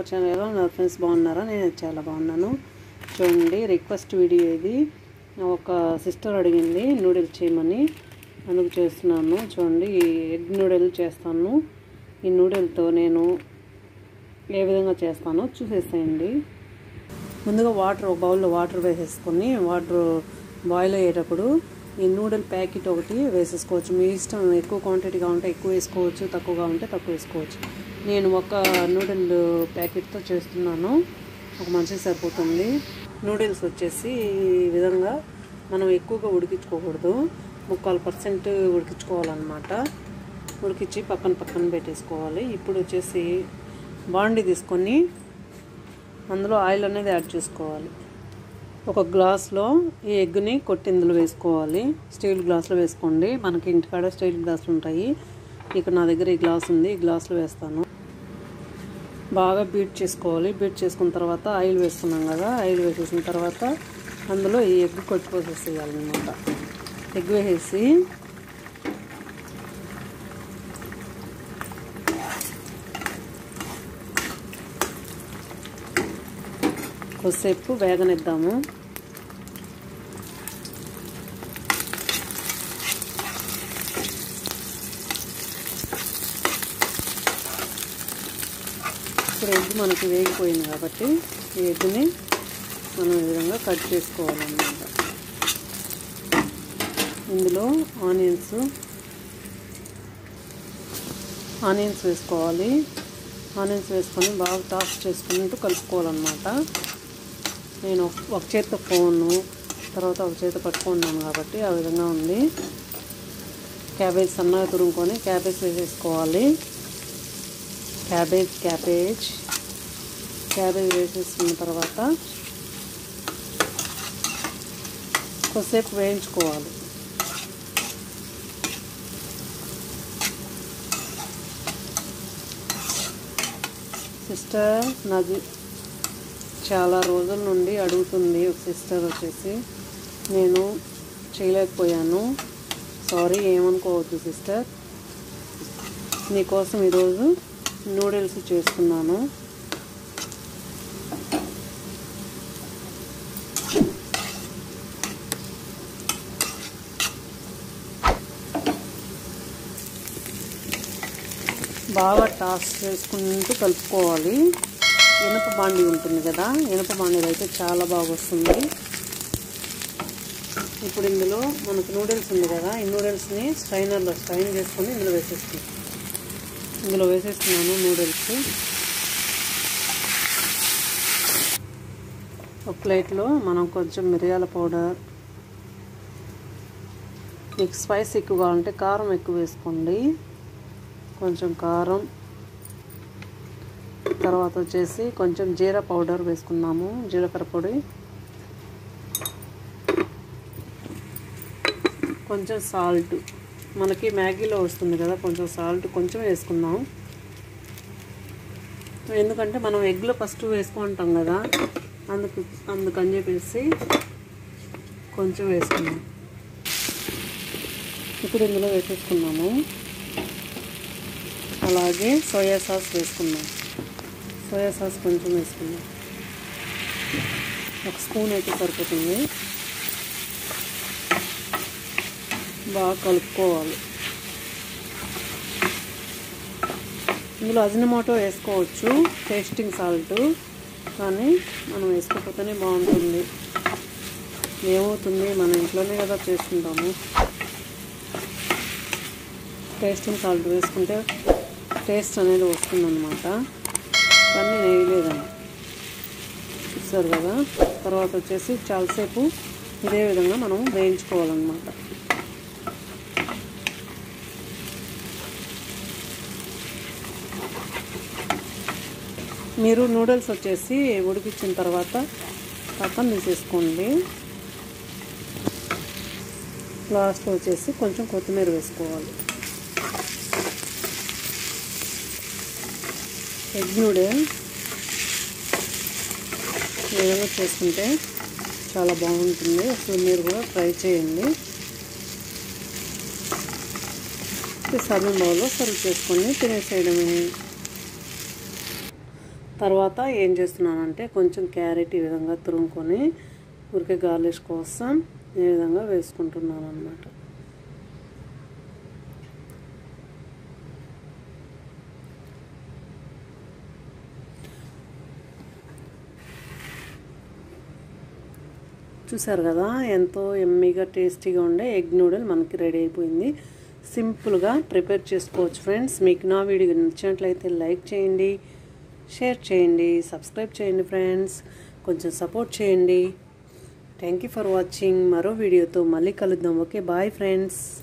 our channel నా friends బాగున్నారా నేను చాలా బాగున్నాను చూడండి రిక్వెస్ట్ వీడియో ఇది ఒక సిస్టర్ అడిగింది నూడిల్స్ చేయమని అందుకు చేస్తున్నాను చూడండి ఈ ఎగ్ నూడిల్ చేస్తాను ఈ నూడిల్తో నేను ఏ విధంగా చేస్తానో చూసేసేయండి ముందుగా వాటర్ ఒక బౌల్లో వాటర్ వేసేసుకొని వాటర్ బాయిల్ అయ్యేటప్పుడు ఈ నూడిల్ ప్యాకెట్ ఒకటి వేసేసుకోవచ్చు మీ ఇష్టం ఎక్కువ క్వాంటిటీగా ఉంటే ఎక్కువ వేసుకోవచ్చు తక్కువగా ఉంటే తక్కువ వేసుకోవచ్చు నేను ఒక నూడిల్ ప్యాకెట్తో చేస్తున్నాను ఒక మనిషికి సరిపోతుంది నూడిల్స్ వచ్చేసి ఈ విధంగా మనం ఎక్కువగా ఉడికించుకోకూడదు ముక్కాలు పర్సెంట్ ఉడికించుకోవాలన్నమాట ఉడికించి పక్కన పక్కన పెట్టేసుకోవాలి ఇప్పుడు వచ్చేసి బాండి తీసుకొని అందులో ఆయిల్ అనేది యాడ్ చేసుకోవాలి ఒక గ్లాస్లో ఈ ఎగ్ని కొట్టి ఇందులో వేసుకోవాలి స్టీల్ గ్లాస్లో వేసుకోండి మనకి ఇంటికాడ స్టీల్ గ్లాసులు ఉంటాయి ఇక్కడ నా దగ్గర ఈ గ్లాస్ ఉంది ఈ గ్లాస్లో వేస్తాను బాగా బీట్ చేసుకోవాలి బీట్ చేసుకున్న తర్వాత ఆయిల్ వేస్తున్నాం కదా ఆయిల్ వేసేసిన తర్వాత అందులో ఈ ఎగ్ కొట్టి పోసేసేయాలన్నమాట ఎగ్ వేసేసి కొద్దిసేపు వేగనిద్దాము ఇప్పుడు ఎగ్ మనకి వేగిపోయింది కాబట్టి ఈ ఎగ్ని మనం ఈ విధంగా కట్ చేసుకోవాలన్నమాట ఇందులో ఆనియన్స్ ఆనియన్స్ వేసుకోవాలి ఆనియన్స్ వేసుకొని బాగా టాస్ చేసుకుంటూ కలుపుకోవాలన్నమాట నేను ఒక చేతితో ఫోను తర్వాత ఒక చేతి పట్టుకున్నాను కాబట్టి ఆ విధంగా ఉంది క్యాబేజ్ సన్నగా తురుముకొని క్యాబేజ్ వేసేసుకోవాలి క్యాబేజ్ క్యాబేజ్ క్యాబేజ్ వేసేసుకున్న తర్వాత కొద్దిసేపు వేయించుకోవాలి సిస్టర్ నాది చాలా రోజుల నుండి అడుగుతుంది ఒక సిస్టర్ వచ్చేసి నేను చేయలేకపోయాను సారీ ఏమనుకోవద్దు సిస్టర్ నీకోసం ఈరోజు నూడిల్స్ చేసుకున్నాను బాగా టాస్ చేసుకుంటూ కలుపుకోవాలి ఇనుప బాండి ఉంటుంది కదా ఇనుప బాండీలో అయితే చాలా బాగా వస్తుంది ఇప్పుడు ఇందులో మనకు నూడిల్స్ ఉంది కదా ఈ నూడిల్స్ని స్ట్రైనర్లో స్ట్రైన్ చేసుకొని ఇందులో వేసేస్తున్నాం ఇందులో వేసేస్తున్నాను నూడిల్స్ ఒక ప్లేట్లో మనం కొంచెం మిరియాల పౌడర్ మీకు స్పైస్ ఎక్కువగా ఉంటే కారం ఎక్కువ వేసుకోండి కొంచెం కారం తర్వాత వచ్చేసి కొంచెం జీరా పౌడర్ వేసుకున్నాము జీలకర్ర పొడి కొంచెం సాల్ట్ మనకి మ్యాగీలో వస్తుంది కదా కొంచెం సాల్ట్ కొంచెం వేసుకుందాం ఎందుకంటే మనం ఎగ్లో ఫస్ట్ వేసుకుంటాం కదా అందుకు అందుకని చెప్పేసి కొంచెం వేసుకున్నాం ఇప్పుడు ఇందులో వేసేసుకున్నాము అలాగే సోయా సాస్ వేసుకున్నాం సోయా సాస్ కొంచెం వేసుకున్నాం ఒక స్పూన్ అయితే సరిపోతుంది బాగా కలుపుకోవాలి ఇందులో అజినమోటో వేసుకోవచ్చు టేస్టింగ్ సాల్ట్ కానీ మనం వేసుకోకపోతేనే బాగుంటుంది ఏమవుతుంది మన ఇంట్లోనే కదా చేసుకుంటాము టేస్టింగ్ సాల్ట్ వేసుకుంటే టేస్ట్ అనేది వస్తుందన్నమాట కానీ నేను వేయలేదండి చూస్తారు కదా తర్వాత వచ్చేసి చాలాసేపు ఇదే విధంగా మనం వేయించుకోవాలన్నమాట మీరు నూడిల్స్ వచ్చేసి ఉడికించిన తర్వాత పక్కన తీసేసుకోండి లాస్ట్లో వచ్చేసి కొంచెం కొత్తిమీర వేసుకోవాలి ఎగ్ నూడిల్ ఈ విధంగా చేసుకుంటే చాలా బాగుంటుంది అసలు మీరు కూడా ట్రై చేయండి సర్వింగ్ బౌల్లో సర్వ్ చేసుకొని తినేసేయడమే తర్వాత ఏం చేస్తున్నానంటే కొంచెం క్యారెట్ ఈ విధంగా తురుముకొని ఊరికే గార్లిష్ కోసం ఈ విధంగా వేసుకుంటున్నాను అనమాట చూసారు కదా ఎంతో ఎమ్మీగా టేస్టీగా ఉండే ఎగ్ నూడిల్ మనకి రెడీ అయిపోయింది సింపుల్గా ప్రిపేర్ చేసుకోవచ్చు ఫ్రెండ్స్ మీకు నా వీడియో నచ్చినట్లయితే లైక్ చేయండి షేర్ చేయండి సబ్స్క్రైబ్ చేయండి ఫ్రెండ్స్ కొంచెం సపోర్ట్ చేయండి థ్యాంక్ యూ ఫర్ వాచింగ్ మరో వీడియోతో మళ్ళీ కలుద్దాం ఓకే బాయ్ ఫ్రెండ్స్